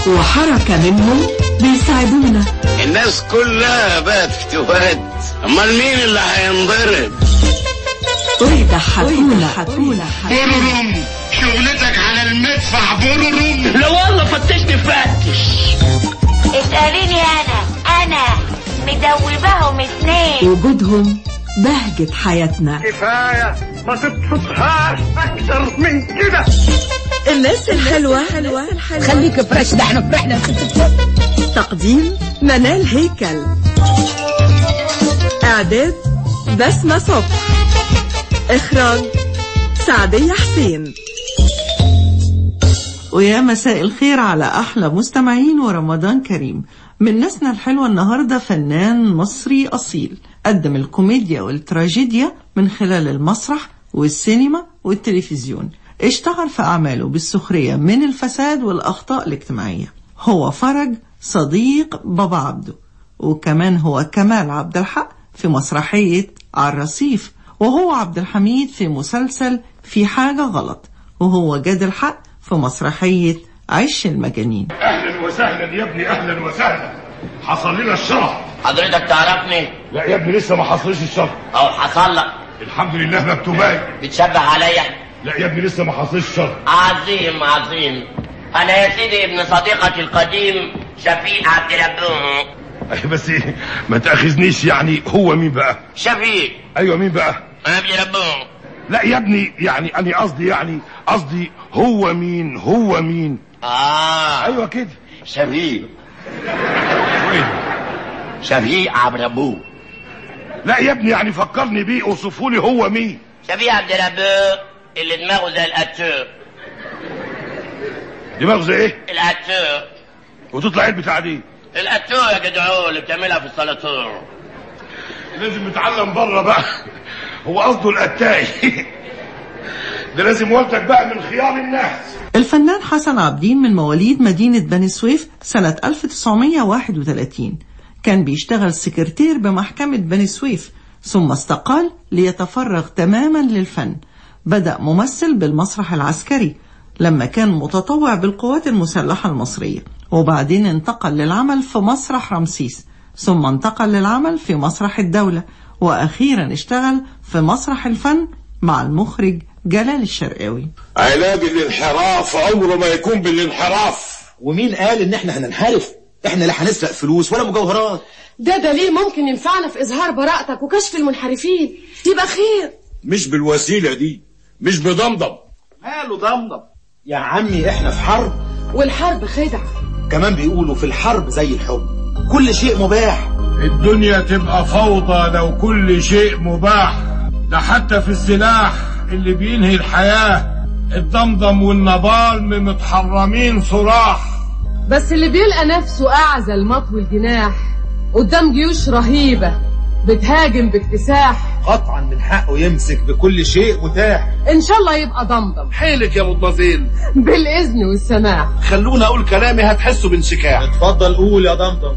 وحركة منهم بيساعدونا الناس كلها بقت فتوات امال مين اللي هينضرب ويضحكونا بررم شغلتك على المدفع بررم لا والله فتشني فتش اسأليني أنا أنا مدوباهم اتنين وجودهم بهجة حياتنا كفايه ما تبسطهاش اكتر من كده الناس الحلوة حلوة خليك فريش ده احنا فرحنا تقديم منال هيكل إعداد بسمة صبح إخراج سعدية حسين ويا مساء الخير على أحلى مستمعين ورمضان كريم من ناسنا الحلوة النهاردة فنان مصري أصيل قدم الكوميديا والتراجيديا من خلال المسرح والسينما والتلفزيون اشتهر في أعماله بالسخرية من الفساد والأخطاء الاجتماعية هو فرج صديق بابا عبده وكمان هو كمال عبد الحق في مسرحية على الرصيف وهو عبد الحميد في مسلسل في حاجة غلط وهو جاد الحق في مسرحية عش المجانين اهلا وسهلا يا ابني اهلا وسهلا حصل لنا الشرف حضرتك تعرفني لا يا ابني لسه ما حصلش الشرف او حصل لك الحمد لله مكتوباي بتشبه عليا لا يا ابني لسه ما حصلش الشرف عظيم عظيم انا يا سيدي ابن صديقتي القديم شفيق عبد ربهم أي بس إيه، ما تاخذنيش يعني هو مين بقى شفيق ايوه مين بقى عبد ربهم لا يا ابني يعني انا قصدي يعني قصدي هو مين هو مين اه ايوه كده شفيق وين شفيق عبد ربهم لا يا ابني يعني فكرني بيه اوصفوا لي هو مين شفيق عبد ربهم اللي دماغه زي الاتور دماغه زي ايه الاتور وتطلع ايه البتاع دي الاتور يا جدعون اللي بتعملها في السلطور لازم نتعلم بره بقى هو قصده القتاي ده لازم والدك بقى من خيار الناس الفنان حسن عابدين من مواليد مدينة بني سويف سنة 1931 كان بيشتغل سكرتير بمحكمة بني سويف ثم استقال ليتفرغ تماما للفن بدأ ممثل بالمسرح العسكري لما كان متطوع بالقوات المسلحة المصرية وبعدين انتقل للعمل في مسرح رمسيس ثم انتقل للعمل في مسرح الدولة وأخيرا اشتغل في مسرح الفن مع المخرج جلال الشرقاوي علاج الانحراف عمره ما يكون بالانحراف ومين قال ان احنا هننحرف احنا لا هنسرق فلوس ولا مجوهرات ده دليل ممكن ينفعنا في إظهار براءتك وكشف المنحرفين يبقى خير مش بالوسيله دي مش بضمضم ماله ضمضم يا عمي احنا في حرب والحرب خدعة كمان بيقولوا في الحرب زي الحب كل شيء مباح الدنيا تبقى فوضى لو كل شيء مباح ده حتى في السلاح اللي بينهي الحياة الضمضم والنبال متحرمين صراح بس اللي بيلقى نفسه أعزل مطوي الجناح قدام جيوش رهيبة بتهاجم باكتساح قطعا من حقه يمسك بكل شيء متاح إن شاء الله يبقى ضمضم حيلك يا مضمزيل بالإذن والسماح خلونا اقول كلامي هتحسوا بانشكاح اتفضل قول يا ضمضم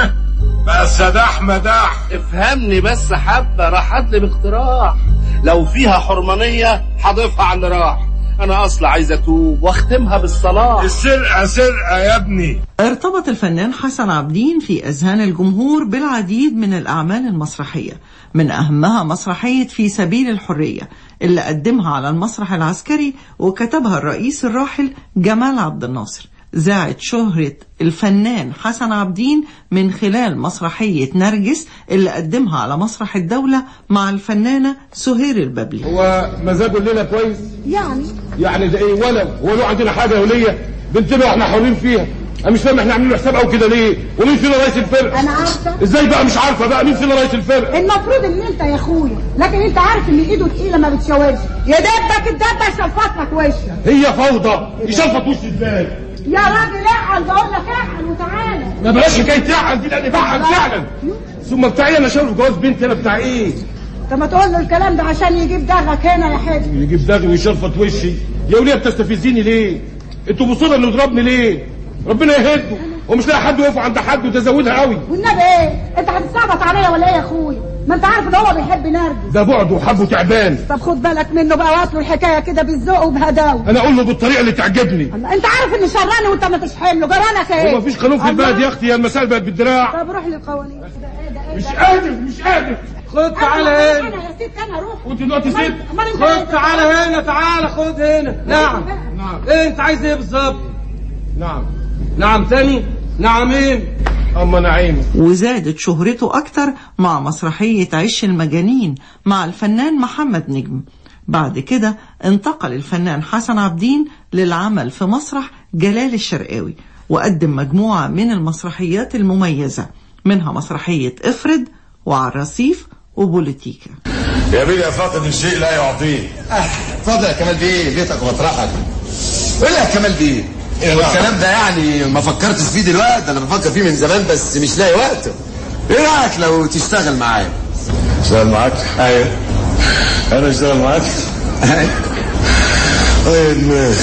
بقى السداح مداح افهمني بس حبة راح اطلب اقتراح لو فيها حرمانية هضيفها على اللي راح انا اصلا عايز اتوب واختمها بالصلاة السرقة سرقة يا ابني ارتبط الفنان حسن عابدين في أذهان الجمهور بالعديد من الأعمال المسرحية من أهمها مسرحية في سبيل الحرية اللي قدمها على المسرح العسكري وكتبها الرئيس الراحل جمال عبد الناصر ذاعت شهرة الفنان حسن عابدين من خلال مسرحية نرجس اللي قدمها على مسرح الدولة مع الفنانة سهير البابلي هو مزاجه الليلة كويس يعني يعني ده ايه ولو هو له عندنا حاجة يا ولية بنتنا واحنا حرين فيها انا مش فاهم احنا عاملين له حساب او كده ليه ومين فينا رئيس الفرقة انا عارفه ازاي بقى مش عارفة بقى مين فينا رئيس الفرقة المفروض ان انت يا اخويا لكن انت عارف ان ايده تقيله ما بتشاورش يا دبك الدبه شلفت لك وشك هي فوضى يشلفط وش ازاي يا راجل اعقل بقول لك اعقل وتعالى ما بلاش حكاية تعقل دي لان فعل فعلا ثم بتاع ايه انا شايف جواز بنتي انا بتاع ايه طب ما تقول له الكلام ده عشان يجيب دغك هنا يا حبيبي يجيب دغري ويشلفط وشي يا وليه بتستفزيني ليه انتوا مصر انه يضربني ليه ربنا يهده ومش لاقي حد يقف عند حد وتزودها قوي والنبي ايه انت هتستعبط عليا ولا ايه يا اخويا ما انت عارف ان هو بيحب نرجس ده بعده وحبه تعبان طب خد بالك منه بقى وقت له الحكايه كده بالذوق وبهداوه انا اقول له بالطريقه اللي تعجبني الله انت عارف اني شراني وانت ما تشحم له جرانك ايه هو مفيش قانون في الله. البلد يا اختي يا المسائل بقت بالدراع طب روح للقوانين مش قادر مش قادر خد تعالى هنا انا يا ست انا روح وانت دلوقتي ست امال انت خد تعالى هنا تعالى خد هنا نعم نعم ايه انت عايز ايه بالظبط نعم نعم تاني نعمين اما نعيم وزادت شهرته أكتر مع مسرحية عش المجانين مع الفنان محمد نجم بعد كده انتقل الفنان حسن عبدين للعمل في مسرح جلال الشرقاوي وقدم مجموعة من المسرحيات المميزة منها مسرحية افرد وعلى الرصيف وبوليتيكا يا بيه يا فاقد الشيء لا يعطيه اتفضل يا كمال بيه بيتك ومطرحك ايه يا كمال بيه إيه بقى؟ الكلام ده يعني ما فكرتش فيه دلوقتي انا بفكر فيه من زمان بس مش لاقي وقته ايه رايك لو تشتغل معايا اشتغل معاك ايوه انا اشتغل معاك أيوة. ايه دماغي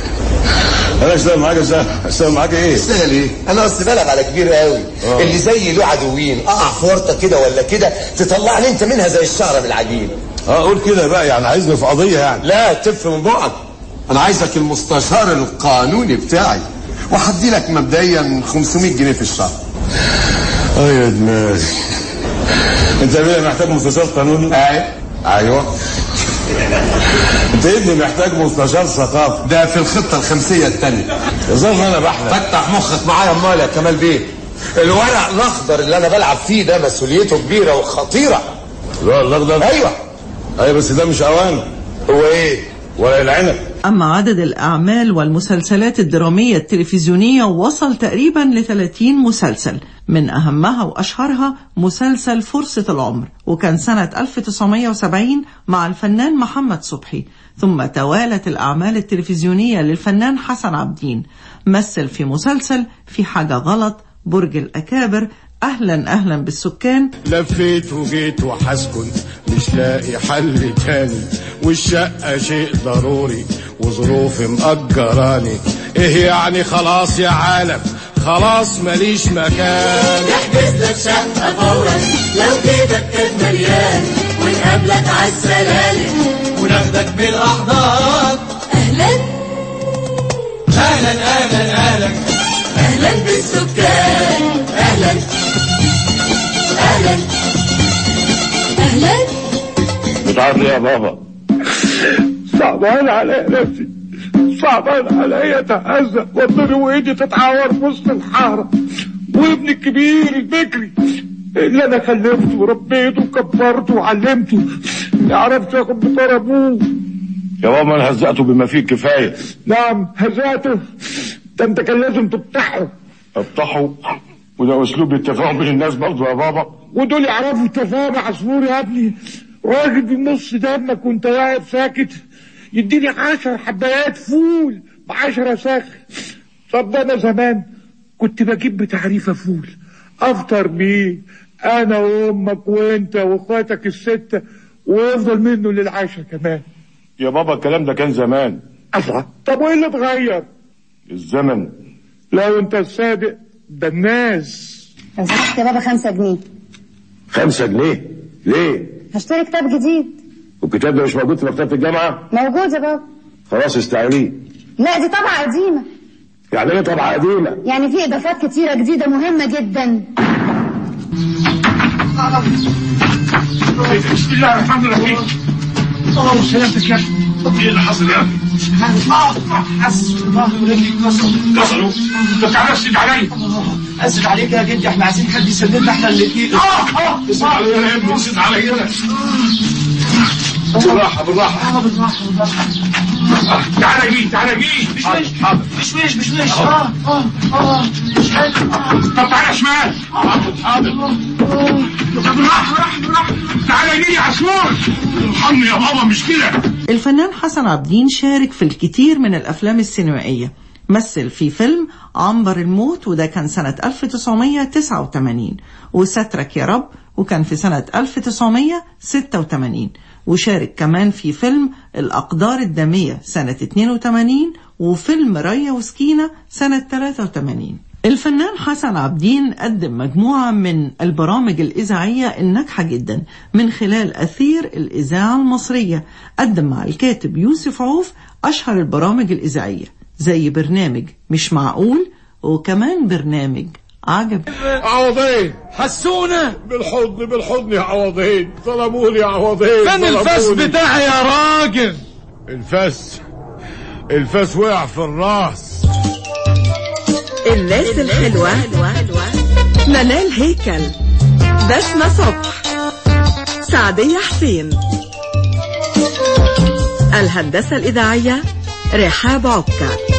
انا اشتغل معاك اشتغل اشتغل معاك ايه تشتغل ايه انا اصل بالك على كبير قوي آه. اللي زي له عدوين اقع في ورطه كده ولا كده تطلعني انت منها زي الشعره بالعجين اه قول كده بقى يعني عايزني في قضيه يعني لا تف من بقك انا عايزك المستشار القانوني بتاعي وهدي لك مبدئيا 500 جنيه في الشهر اه يا دماغي انت يا بيه محتاج مستشار قانوني ايوه ايوه انت يا ابني محتاج مستشار ثقافه ده في الخطه الخمسيه الثانيه يظن انا بحلم فتح مخك معايا امال يا كمال بيه الورق الاخضر اللي انا بلعب فيه ده مسؤوليته كبيره وخطيره لا الاخضر ايوه ايوه بس ده مش اوان هو ايه ولا العنب أما عدد الأعمال والمسلسلات الدرامية التلفزيونية وصل تقريبا ل 30 مسلسل من أهمها وأشهرها مسلسل فرصة العمر وكان سنة 1970 مع الفنان محمد صبحي ثم توالت الأعمال التلفزيونية للفنان حسن عبدين مثل في مسلسل في حاجة غلط برج الأكابر أهلا أهلا بالسكان لفيت وجيت وحسكن مش لاقي حل تاني والشقة شيء ضروري وظروفي مأجراني ايه يعني خلاص يا عالم خلاص ماليش مكان نحجز لك شقة فورا لو جيبك كان مليان ونقابلك عالسلالم وناخدك بالأحضان أهلا أهلا أهلا أهلا أهلا بالسكان أهلا أهلا أهلا بتعرف ليه يا بابا صعبان عليا نفسي صعبان عليا اتهزق وضري وايدي تتعور في وسط الحاره وابني الكبير البكري اللي انا خلفته وربيته وكبرته وعلمته ما يعرفش ياخد بطار ابوه يا بابا انا هزقته بما فيه الكفايه نعم هزاته ده انت كان لازم تفتحه افتحوا وده اسلوب التفاهم بين الناس برضه يا بابا ودول يعرفوا التفاهم يا عصفور يا ابني راجل بنص دمك وانت واقف ساكت يديني عشر حبايات فول بعشرة ساخ طب ده انا زمان كنت بجيب بتعريفة فول افطر بيه انا وامك وانت واخواتك الستة ويفضل منه للعشاء كمان يا بابا الكلام ده كان زمان الله طب وايه اللي اتغير الزمن لو انت الصادق ده الناس لو سمحت يا بابا خمسة جنيه خمسة جنيه ليه هشتري كتاب جديد والكتاب ده مش موجود في مكتبة الجامعة موجود يا بابا خلاص استعيريه لا دي طبعة قديمة يعني ايه طبعا قديمة يعني في إضافات كتيرة جديدة مهمة جدا بسم الله الرحمن الرحيم اللهم سلامتك يا ايه اللي حصل يا ابني؟ حس ظهري ورجلي كسروا كسروا انت تعالى اسند عليا اسف عليك يا جدي احنا عايزين حد يسددنا احنا الاثنين اه اه اسند عليا يا ابني اسند عليا بالراحة بالراحة اه بالراحه بالراحه تعالى جي تعالى جي مش وش حاضر مش وش مش وش اه اه اه مش حاجه طب تعالى شمال حاضر حاضر بالراحة بالراحة بالراحة تعالى جي يا عصفور ارحمني يا بابا مش كده الفنان حسن عبدين شارك في الكثير من الأفلام السينمائية مثل في فيلم عنبر الموت وده كان سنة 1989 وسترك يا رب وكان في سنة 1986 وشارك كمان في فيلم الأقدار الدامية سنة 82 وفيلم ريا وسكينة سنة 83 الفنان حسن عبدين قدم مجموعة من البرامج الإذاعية الناجحة جدا من خلال أثير الإذاعة المصرية قدم مع الكاتب يوسف عوف أشهر البرامج الإذاعية زي برنامج مش معقول وكمان برنامج عجب عوضين حسونا بالحضن بالحضن يا عوضين ظلموني يا عوضين فين الفاس ظلموني. بتاعي يا راجل الفاس الفاس وقع في الراس الناس الحلوة منال هيكل بسمة صبح سعدية حسين الهندسة الإذاعية رحاب عكا